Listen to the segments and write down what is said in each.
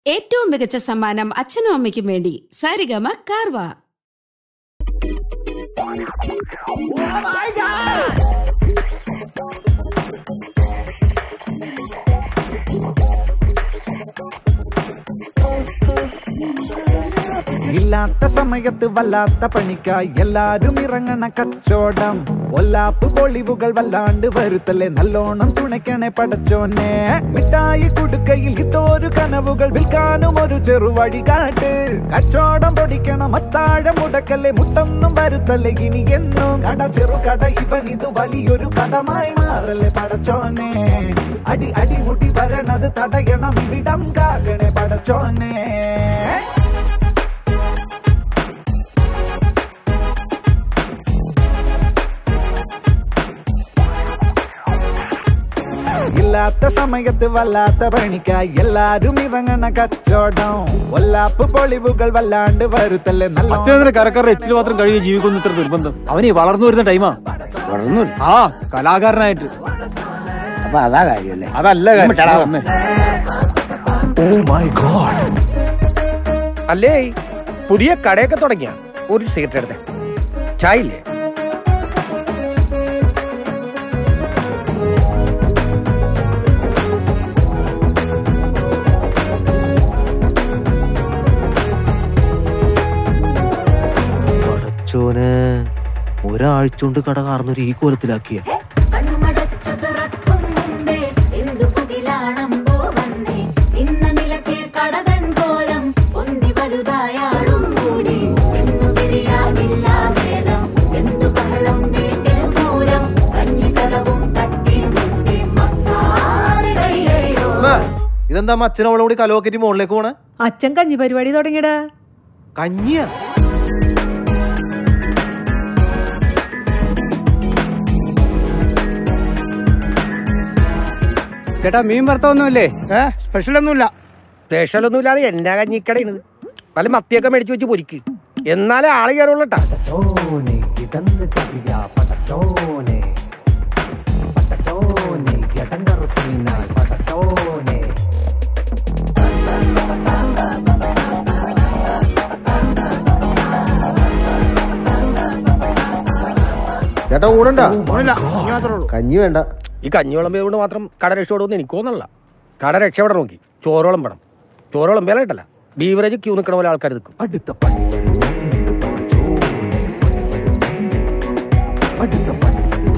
ഏറ്റവും മികച്ച സമ്മാനം അച്ഛനും അമ്മയ്ക്കും വേണ്ടി സാരിഗമ കാർവ ഇല്ലാത്ത സമയത്ത് വല്ലാത്ത പണിക്കായി എല്ലാരും ഇറങ്ങണ കച്ചോടം ഒല്ലാപ്പ് പൊളിവുകൾ വല്ലാണ്ട് വരുത്തല്ലേ നല്ലോണം തുണയ്ക്കണേ പടച്ചോനെ മിഠായി കുടുക്കയിൽ ഇട്ടോരു കനവുകൾ വിൽക്കാനും ഒരു ചെറുവഴി കാട്ട് കച്ചോടം പൊടിക്കണം അത്താഴം മുടക്കല്ലേ മുട്ടൊന്നും വരുത്തല്ലേ ഇനി എന്നും കട ചെറുകട ഇവൻ ഇത് വലിയൊരു കടമായി മാറല്ലേ പടച്ചോനെ അടി അടി മുടി വരണത് തടയണം ഇവിടം കാകണേ പടച്ചോനെ ഇല്ലാത്ത സമയത്ത് വല്ലാത്ത പണിക്കായി എല്ലാരും ഇറങ്ങണ കച്ചോടം ഒല്ലാപ്പ് പൊളിവുകൾ വല്ലാണ്ട് വരുത്തല്ലേ നല്ല അച്ഛനെ കരക്കാരുടെ എച്ചിൽ മാത്രം കഴിയുക ജീവിക്കുന്ന ഇത്ര നിർബന്ധം അവന് വളർന്നു വരുന്ന ടൈമാ വളർന്നു ആ കലാകാരനായിട്ട് അപ്പൊ അതാ കാര്യല്ലേ അതല്ല കാര്യം. മിണ്ടാടാ. വന്നേ. അല്ലേ പുതിയ കടയൊക്കെ തുടങ്ങിയ ഒരു സിഗരറ്റ് എടുത്തേ ചായ ഇല്ലേ ചോന് ഒരാഴ്ച കൊണ്ട് കട കാർന്നൊരു ഈ കോലത്തിലാക്കിയ കണ്ണുമടച്ചു തുറക്കും മുമ്പേ എന്തു പുകിലാണമ്പോ വന്നേ ഇന്ന നിലക്കെ കടതൻ കോലം ഒന്നി വലുതായാളും കൂടി എന്നു തിരിയാകില്ല നേരം എന്തു ബഹളം വീട്ടിൽ പൂരം കഞ്ഞിക്കലവും തട്ടി മുട്ടി മക്കാറ് കയ്യയോ ഇതെന്താ അച്ഛനവളെ കൂടി കലോക്കറ്റി മുകളിലേക്ക് പോണേ അച്ഛൻ കഞ്ഞി പരിപാടി തുടങ്ങിയടാ കഞ്ഞിയ ചേട്ടാ മീൻ വറുത്തൊന്നുമില്ലേ സ്പെഷ്യൽ ഒന്നുമില്ല സ്പെഷ്യൽ ഒന്നുമില്ലാതെ എന്നാ കഞ്ഞിക്കടയിണത് വല്ല മത്തിയൊക്കെ മേടിച്ചു വെച്ച് പൊരിക്ക് എന്നാലേ ആള് കയറുള്ളൂ കേട്ടാ പടച്ചോനെ ഇതെന്ത് ചതിയാ പടച്ചോനെ പടച്ചോനെ എടങ്കറ സീനായി പടച്ചോനെ ചേട്ടാ ഊടണ്ട കഞ്ഞി വേണ്ട ഈ കഞ്ഞി വിളമ്പിയത് മാത്രം കട രക്ഷപ്പെടുമെന്ന് എനിക്ക് തോന്നല്ല കട രക്ഷപ്പെടാൻ നോക്കി ചോറോളം വേണം ചോറോളം വിലയിട്ടല്ല ബീവറേജ് ക്യൂ നിൽക്കണ പോലെ ആൾക്കാർ നിൽക്കും അടുത്ത പണി അടുത്ത പണി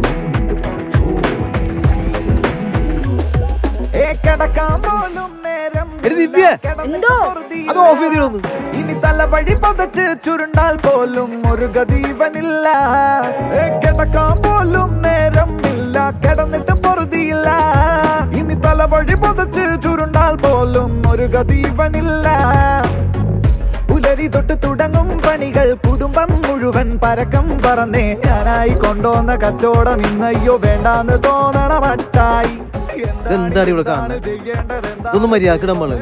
ഏ കിടക്കാൻ പോലും നേരം എടി ദിവ്യ, എന്തോ? അത് ഓഫ് ചെയ്തിരുന്നു ഇനി തലവഴി പതച്ച് ചുരുണ്ടാൽ പോലും ഒരു ഗതീവനില്ല ഏ കിടക്കാൻ പോലും നേരമില്ല കിടന്നിട്ട് പൊറുതിയില്ല ഇനി തലവഴി പതച്ച് ചുരുണ്ടാൽ പോലും ഒരു ഗതീവനില്ല പുലരി തൊട്ട് തുടങ്ങും പണികൾ കുടുംബം മുഴുവൻ പരക്കം പറന്നേ ഞാനായി കൊണ്ടുവന്ന കച്ചവടം ഇന്നയ്യോ വേണ്ടാന്ന് തോന്നണ മട്ടായി ഇതെന്താണ് ഇവിടെ കാണുന്നത്? ഇതൊന്നും മര്യാദക്ക് നമ്മള്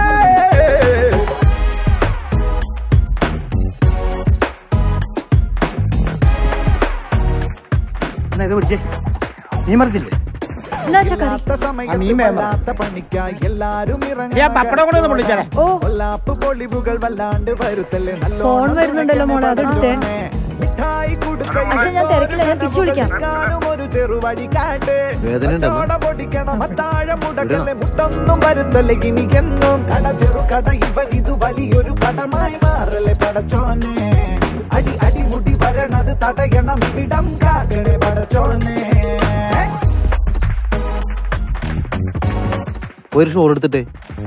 നീ മറിച്ചില്ലേ എന്നാ ചക്കറി ഇല്ലാത്ത സമയത്ത് മീൻ വേണം. വല്ലാത്ത പണിക്കായി എല്ലാരും ഞാൻ പപ്പടം കൂടെ ഒന്ന് പൊള്ളിച്ചേരാം. ഓ കൊല്ലാപ്പ് പൊളിവുകൾ വല്ലാണ്ട് വരുത്തല്ലേ നല്ലോണം ഫോൺ വരുന്നുണ്ടല്ലോ മോളെ, അതെടുത്തേ. മിഠായി കൊടുക്കൈ അച്ഛാ, ഞാൻ തിരക്കില്ല, ഞാൻ തിരിച്ചു വിളിക്കാം. കൊടുക്കാനും ഒരു ചെറുവഴി കാട്ട് വേദനയുണ്ടോ അമ്മ? കച്ചവടം പൊടിക്കണം അത്താഴം മുടക്കല്ലേ മുട്ടൊന്നും വരുത്തല്ലേ ഇനി എന്നും കട ചെറു കട ഇവൻ ഇത് വലിയൊരു കടമായി മാറല്ലേ പടച്ചോനെ അടി അടി മുടി വരണത് തടയണം ഇവിടം കാക്കണേ പടച്ചോനെ ഒരു ഷോൾ എടുത്തിട്ടേ